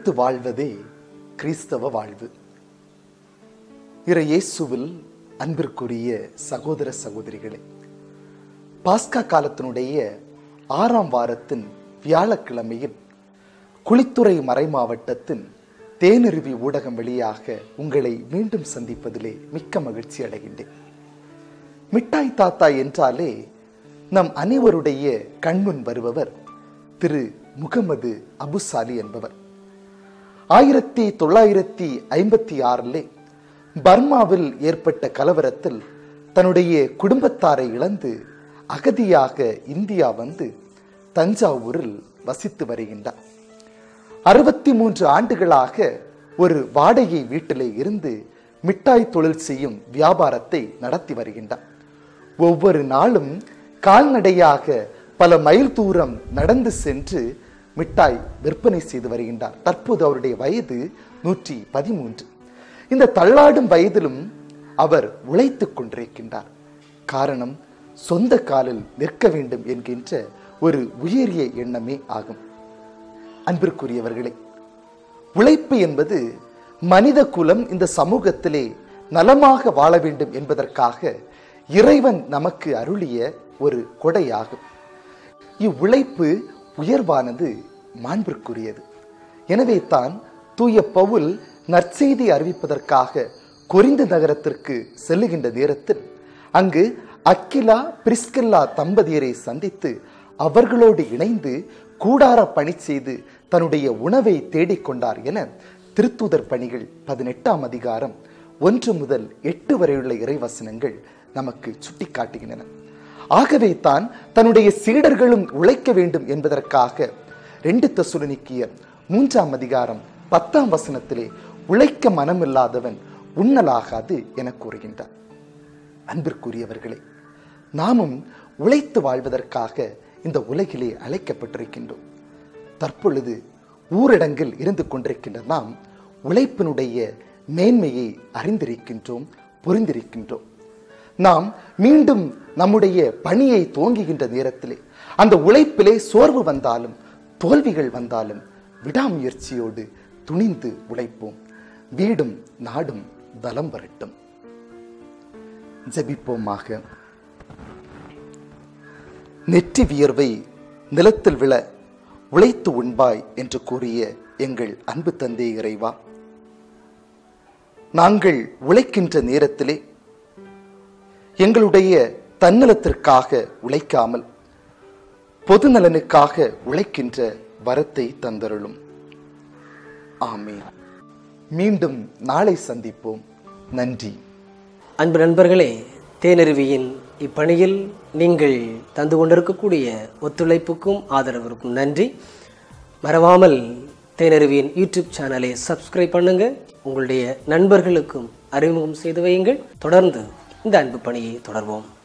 உழைத்து வாழ்வதே கிறிஸ்தவ வாழ்வு இறை இயேசுவில் அன்பிற்குரிய சகோதர சகோதரிகளே பாஸ்கா காலத்தினுடைய ஆறாம் வாரத்தின் வியாழக்கிழமையில் குளித்துறை மறைமாவட்டத்தின் தேனருவி ஊடகம் வழியாக உங்களை மீண்டும் சந்திப்பதிலே மிக்க மகிழ்ச்சி அடைகின்றேன் மிட்டாய் தாத்தா என்றாலே நம் அனைவருடைய கண்முன் வருபவர் திரு முகமது அபுசாலி என்பவர் ஆயிரத்தி தொள்ளாயிரத்தி ஐம்பத்தி ஆறிலே பர்மாவில் ஏற்பட்ட கலவரத்தில் தன்னுடைய குடும்பத்தாரை இழந்து அகதியாக இந்தியா வந்து தஞ்சாவூரில் வசித்து வருகின்றார் அறுபத்தி மூன்று ஆண்டுகளாக ஒரு வாடகை வீட்டிலே இருந்து மிட்டாய் தொழில் செய்யும் வியாபாரத்தை நடத்தி வருகின்றார் ஒவ்வொரு நாளும் கால்நடையாக பல மைல் தூரம் நடந்து சென்று மிட்டாய் விற்பனை செய்து வருகின்றார் தற்போது அவருடைய வயது நூற்றி பதிமூன்று இந்த தள்ளாடும் வயதிலும் அவர் உழைத்துக் கொண்டிருக்கின்றார் காரணம் சொந்த காலில் நிற்க வேண்டும் என்கின்ற ஒரு உயரிய எண்ணமே ஆகும் அன்பிற்குரியவர்களே உழைப்பு என்பது மனித குலம் இந்த சமூகத்திலே நலமாக வாழ வேண்டும் என்பதற்காக இறைவன் நமக்கு அருளிய ஒரு கொடையாகும் இவ்வுழைப்பு உயர்வானது மாண்பிற்குரியது எனவே தான் தூய பவுல் நற்செய்தி அறிவிப்பதற்காக கொரிந்து நகரத்திற்கு செல்லுகின்ற நேரத்தில் அங்கு அக்கிலா பிரிஸ்கில்லா தம்பதியரை சந்தித்து அவர்களோடு இணைந்து கூடார பணி செய்து தன்னுடைய உணவை தேடிக்கொண்டார் என திருத்தூதர் பணிகள் பதினெட்டாம் அதிகாரம் ஒன்று முதல் எட்டு வரையுள்ள இறைவசனங்கள் நமக்கு சுட்டிக்காட்டுகின்றன ஆகவே தான் தன்னுடைய சீடர்களும் உழைக்க வேண்டும் என்பதற்காக ரெண்டு தசுரனிக்கியர் மூன்றாம் அதிகாரம் பத்தாம் வசனத்திலே உழைக்க மனமில்லாதவன் உண்ணலாகாது என கூறுகின்றார் அன்பிற்குரியவர்களே நாமும் உழைத்து வாழ்வதற்காக இந்த உலகிலே அழைக்கப்பட்டிருக்கின்றோம் தற்பொழுது ஊரடங்கில் இருந்து கொண்டிருக்கின்ற நாம் உழைப்பினுடைய மேன்மையை அறிந்திருக்கின்றோம் புரிந்திருக்கின்றோம் நாம் மீண்டும் நம்முடைய பணியை துவங்குகின்ற நேரத்திலே அந்த உழைப்பிலே சோர்வு வந்தாலும் தோல்விகள் வந்தாலும் விடாமுயற்சியோடு துணிந்து உழைப்போம் வீடும் நாடும் பலம் வரட்டும் ஜெபிப்போமாக நெற்றி வியர்வை நிலத்தில் விழ உழைத்து உண்பாய் என்று கூறிய எங்கள் அன்பு தந்தை இறைவா நாங்கள் உழைக்கின்ற நேரத்திலே எங்களுடைய தன்னலத்திற்காக உழைக்காமல் பொது நலனுக்காக உழைக்கின்ற வரத்தை தந்தருளும் ஆமீன் மீண்டும் நாளை சந்திப்போம் நன்றி அன்பு நண்பர்களே தேனருவியின் இப்பணியில் நீங்கள் தந்து கொண்டிருக்கக்கூடிய ஒத்துழைப்புக்கும் ஆதரவிற்கும் நன்றி மறவாமல் தேனருவியின் யூடியூப் சேனலை சப்ஸ்கிரைப் பண்ணுங்க உங்களுடைய நண்பர்களுக்கும் அறிமுகம் செய்து வையுங்கள் தொடர்ந்து இந்த அன்பு பணியை தொடர்வோம்